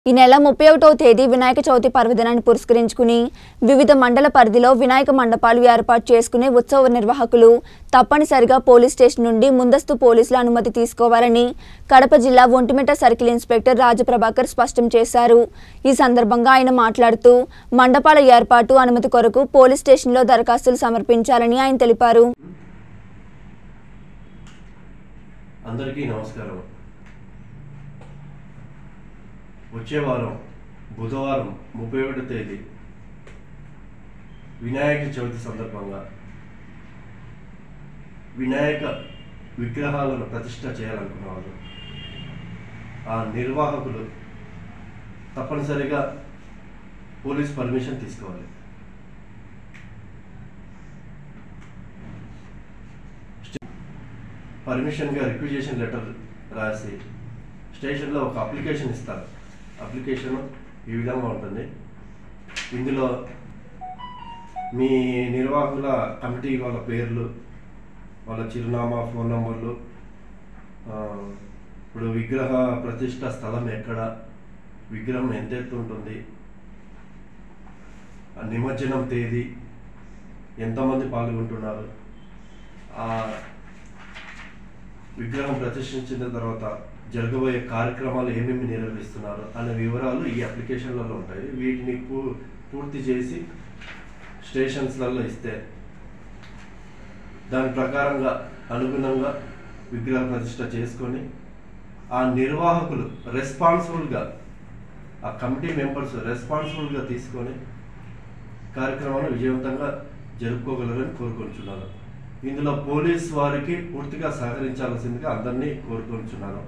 ఈ నెల ముప్పై ఒకటవ తేదీ వినాయక చవితి పర్వదినాన్ని పురస్కరించుకుని వివిధ మండల పరిధిలో వినాయక మండపాలు ఏర్పాటు చేసుకునే ఉత్సవ నిర్వాహకులు తప్పనిసరిగా పోలీస్ స్టేషన్ నుండి ముందస్తు పోలీసుల అనుమతి తీసుకోవాలని కడప జిల్లా ఒంటిమిట్ట సర్కిల్ ఇన్స్పెక్టర్ రాజప్రభాకర్ స్పష్టం చేశారు ఈ సందర్భంగా ఆయన మాట్లాడుతూ మండపాల ఏర్పాటు అనుమతి కొరకు పోలీస్ స్టేషన్లో దరఖాస్తులు సమర్పించాలని ఆయన తెలిపారు అందరికీ నమస్కారం వచ్చే వారం బుధవారం ముప్పై ఒకటో తేదీ వినాయక చవితి సందర్భంగా వినాయక విగ్రహాలను ప్రతిష్ట చేయాలనుకున్న వాళ్ళు ఆ నిర్వాహకులు తప్పనిసరిగా పోలీస్ పర్మిషన్ తీసుకోవాలి పర్మిషన్గా రిక్విజేషన్ లెటర్ రాసి స్టేషన్లో ఒక అప్లికేషన్ ఇస్తారు అప్లికేషన్ ఈ విధంగా ఉంటుంది ఇందులో మీ నిర్వాహకుల కమిటీ వాళ్ళ పేర్లు వాళ్ళ చిరునామా ఫోన్ నంబర్లు ఆ, ఇప్పుడు విగ్రహ ప్రతిష్ట స్థలం ఎక్కడ విగ్రహం ఎంత ఎత్తు ఉంటుంది ఆ నిమజ్జనం తేదీ ఎంతమంది పాల్గొంటున్నారు ఆ విగ్రహం ప్రతిష్ఠించిన తర్వాత జరగబోయే కార్యక్రమాలు ఏమేమి నిర్వహిస్తున్నారు అనే వివరాలు ఈ అప్లికేషన్లలో ఉంటాయి వీటిని పూ- పూర్తి చేసి స్టేషన్స్లలో ఇస్తే దాని ప్రకారంగా అనుగుణంగా విగ్రహ ప్రతిష్ట చేసుకొని ఆ నిర్వాహకులు రెస్పాన్సిబుల్గా ఆ కమిటీ మెంబర్స్ రెస్పాన్సిబుల్గా తీసుకొని కార్యక్రమాన్ని విజయవంతంగా జరుపుకోగలరని కోరుకుంటున్నాను ఇందులో పోలీస్ వారికి పూర్తిగా సహకరించాల్సిందిగా అందరినీ కోరుకుంటున్నాను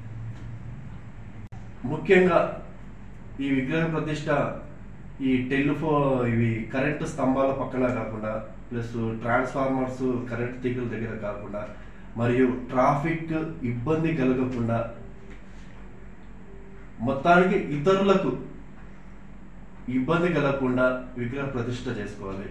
ముఖ్యంగా ఈ విగ్రహ ప్రతిష్ట ఈ టెలిఫో ఇవి కరెంటు స్తంభాల పక్కన కాకుండా ప్లస్ ట్రాన్స్ఫార్మర్స్ కరెంట్ తీగల దగ్గర కాకుండా మరియు ట్రాఫిక్ ఇబ్బంది కలగకుండా మొత్తానికి ఇతరులకు ఇబ్బంది కలగకుండా విగ్రహ ప్రతిష్ట చేసుకోవాలి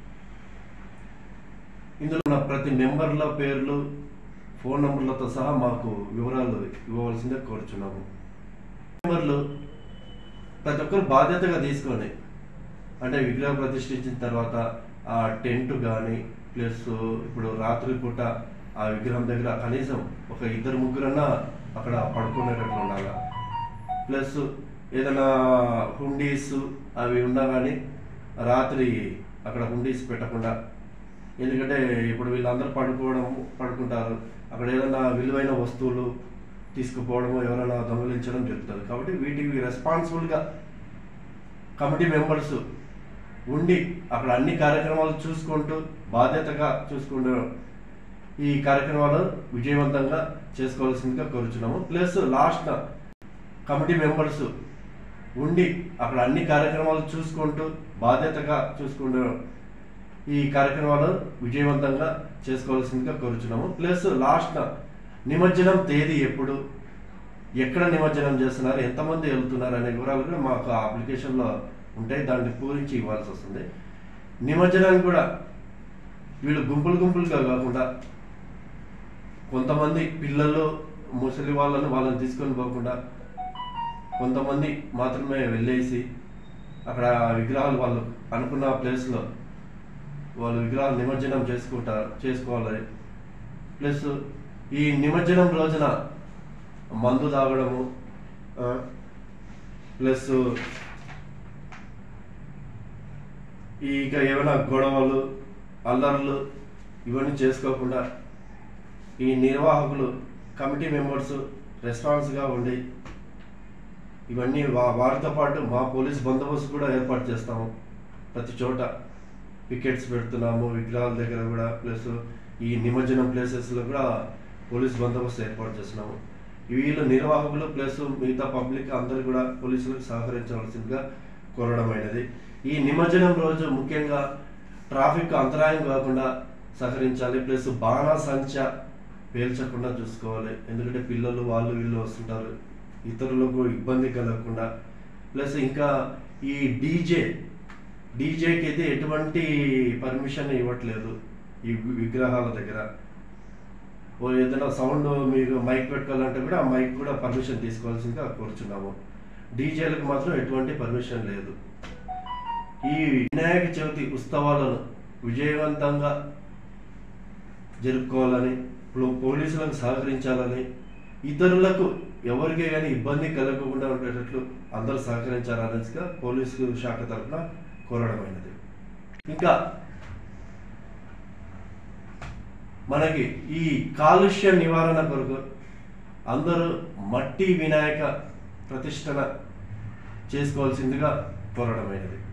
ఇందులో ఉన్న ప్రతి మెంబర్ల పేర్లు ఫోన్ నంబర్లతో సహా మాకు వివరాలు ఇవ్వవలసిందే కోరుచున్నాము మెంబర్లు ప్రతి ఒక్కరు బాధ్యతగా తీసుకొని అంటే విగ్రహం ప్రతిష్ఠించిన తర్వాత ఆ టెంట్ కానీ ప్లస్ ఇప్పుడు రాత్రి పూట ఆ విగ్రహం దగ్గర కనీసం ఒక ఇద్దరు ముగ్గురన్నా అక్కడ పడుకునేటట్లు ఉండాలి ప్లస్ ఏదైనా హుండీస్ అవి ఉన్నా కానీ రాత్రి అక్కడ హుండీస్ పెట్టకుండా ఎందుకంటే ఇప్పుడు వీళ్ళందరూ పడుకోవడం పడుకుంటారు అక్కడ ఏదైనా విలువైన వస్తువులు తీసుకుపోవడం ఎవరైనా దొంగలించడం జరుగుతుంది కాబట్టి వీటికి రెస్పాన్సిబుల్గా కమిటీ మెంబర్స్ ఉండి అక్కడ అన్ని కార్యక్రమాలు చూసుకుంటూ బాధ్యతగా చూసుకుంటూ ఈ కార్యక్రమాలు విజయవంతంగా చేసుకోవాల్సిందిగా కోరుచున్నాము ప్లస్ లాస్ట్ కమిటీ మెంబర్స్ ఉండి అక్కడ అన్ని కార్యక్రమాలు చూసుకుంటూ బాధ్యతగా చూసుకుంటూ ఈ కార్యక్రమాలు విజయవంతంగా చేసుకోవాల్సిందిగా కోరుచున్నాము ప్లస్ లాస్ట్ నిమజ్జనం తేదీ ఎప్పుడు ఎక్కడ నిమజ్జనం చేస్తున్నారు ఎంతమంది వెళ్తున్నారు అనే వివరాలు కూడా మాకు ఆ అప్లికేషన్లో ఉంటాయి దాన్ని పూరించి ఇవ్వాల్సి వస్తుంది నిమజ్జనానికి కూడా వీళ్ళు గుంపులు గుంపులుగా కాకుండా కొంతమంది పిల్లలు ముసలి వాళ్ళని వాళ్ళని తీసుకొని పోకుండా కొంతమంది మాత్రమే వెళ్ళేసి అక్కడ విగ్రహాలు వాళ్ళు అనుకున్న ప్లేస్లో వాళ్ళు విగ్రహాలు నిమజ్జనం చేసుకుంటారు చేసుకోవాలి ప్లస్ ఈ నిమజ్జనం రోజున మందు తాగడము ఆ, ప్లస్ ఈ ఇక ఏమైనా గొడవలు అల్లర్లు ఇవన్నీ చేసుకోకుండా ఈ నిర్వాహకులు కమిటీ మెంబర్స్ రెస్పాన్స్గా ఉండి ఇవన్నీ వా- వారితో పాటు మా పోలీస్ బందోబస్తు కూడా ఏర్పాటు చేస్తాము ప్రతి చోట వికెట్స్ పెడుతున్నాము విగ్రహాల దగ్గర కూడా ప్లస్ ఈ నిమజ్జనం ప్లేసెస్లో కూడా పోలీస్ బందోబస్తు ఏర్పాటు చేస్తున్నాము వీళ్ళు నిర్వాహకులు ప్లస్ మిగతా పబ్లిక్ అందరూ కూడా పోలీసులకు సహకరించవలసిందిగా కోరడమైనది ఈ నిమజ్జనం రోజు ముఖ్యంగా ట్రాఫిక్ అంతరాయం కాకుండా సహకరించాలి ప్లస్ బాణా సంచ పేల్చకుండా చూసుకోవాలి ఎందుకంటే పిల్లలు వాళ్ళు వీళ్ళు వస్తుంటారు ఇతరులకు ఇబ్బంది కలగకుండా ప్లస్ ఇంకా ఈ డీజే డీజేకి అయితే ఎటువంటి పర్మిషన్ ఇవ్వట్లేదు ఈ వి- విగ్రహాల దగ్గర ఓ ఏదైనా సౌండ్ మీరు మైక్ పెట్టుకోవాలంటే కూడా ఆ మైక్ కూడా పర్మిషన్ తీసుకోవాల్సిందిగా కోరుచున్నాము డీజేలకు మాత్రం ఎటువంటి పర్మిషన్ లేదు ఈ వినాయక చవితి ఉత్సవాలను విజయవంతంగా జరుపుకోవాలని ఇప్పుడు పోలీసులకు సహకరించాలని ఇతరులకు ఎవరికి కానీ ఇబ్బంది కలగకుండా ఉండేటట్లు అందరూ సహకరించాలనేసిగా పోలీసు శాఖ తరఫున కోరడమైనది ఇంకా మనకి ఈ కాలుష్య నివారణ కొరకు అందరూ మట్టి వినాయక ప్రతిష్టన చేసుకోవాల్సిందిగా కోరడమైనది